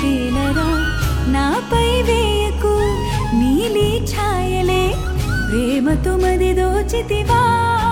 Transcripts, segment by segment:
తేలరా నాపై వేయకు నీలి ఛాయలే ప్రేమతో మది దోచితివా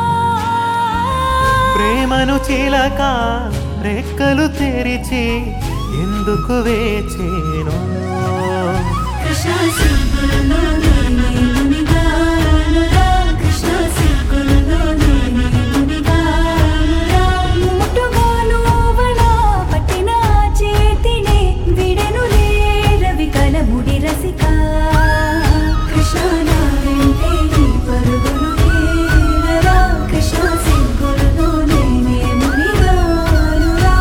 ప్రేమను చిలక రెక్కలు తెరిచి ఎందుకు వేచేను కృష్ణ సిగ్గుల్లో నేనే మునిగానురా కృష్ణ సిగ్గుల్లో నేనే మునిగానురా ముట్టుగా నువ్వలా పట్టిన చేతినే విడెనులే రవి కలముడి రసిక కృష్ణ నా వెంటే నీ పరుగులు ఏలరా కృష్ణ సిగ్గుల్లో నేనే మునిగానురా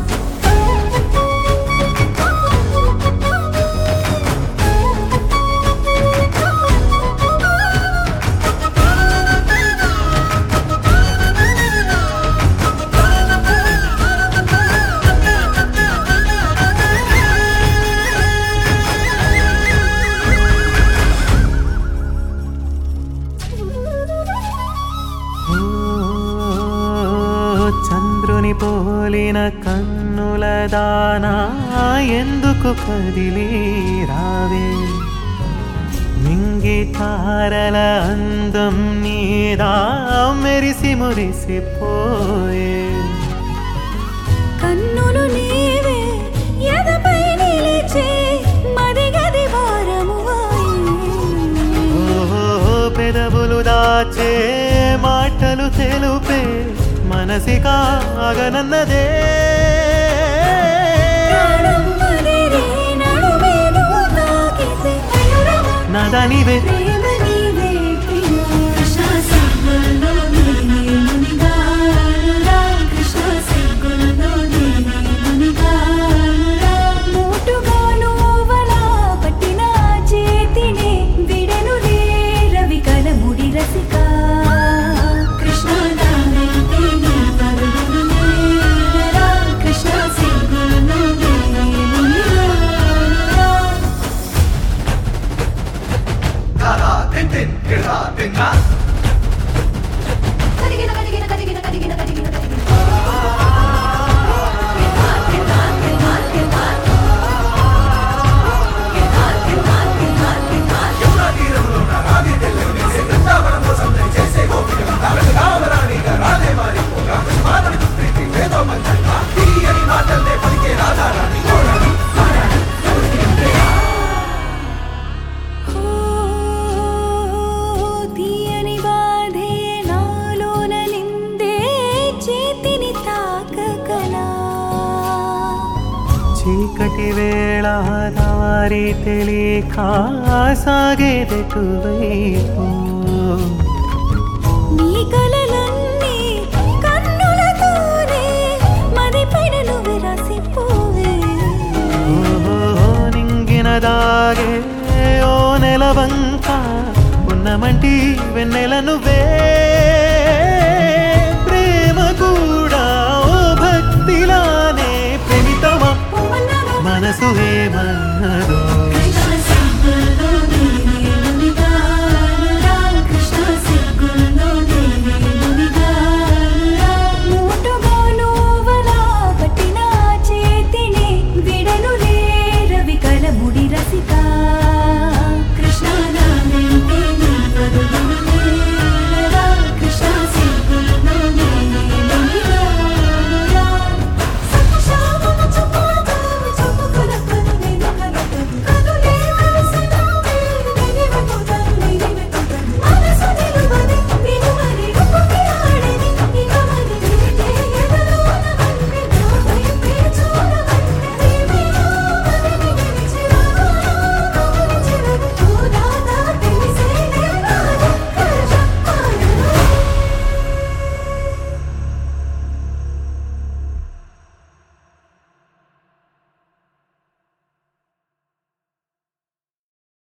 ఓ, చంద్రుని పోలిన కన్నుల దానా ఎందుకు కదిలి రావే మింగి తారల అందం నీదా మెరిసి మురిసిపోయే కన్నులు నీవే ఎదపై నిలిచే మదిగది భారము ఓ పెదవులు దాచే మాటలు తెలుపే మనసి కాగనన్నదే ప్రాణం మదిరే నడుమేను తాకితే అయురవ నదనివే ప్రేమ నీవే ప్రియ కృష్ణ సిగ్గుల్లో నేనే మునిగానురా కృష్ణ సిగ్గుల్లో నేనే మునిగానురా మోటుగా నువ్వలా పట్టిన చేతినే విడెనులే రవి కలముడి రసిక కృష్ణ నా వెంటే నీ పరుగులు నేలరా కృష్ణ సిగ్గుల్లో నేనే మునిగానురా కదిగిన కదిగిన కదిగిన కదిగిన కదిగిన కదిగిన ఓ తీయని బాధే నాలోన నిందే చేతిని తాకకలా చీకటి వేళ దారి తెలియక సాగేదెటువైపు నీ కలలన్నీ కన్నులతోనే మది పైన విరసిపోవే ఓహో నింగిన దాగే ఓ నెలవంక ఉన్నమంటి వెన్నెల నువ్వే ప్రేమ కూడా ఓ భక్తిలానే ప్రేమితమా పువ్వులాగా మనసు ఏమన్నా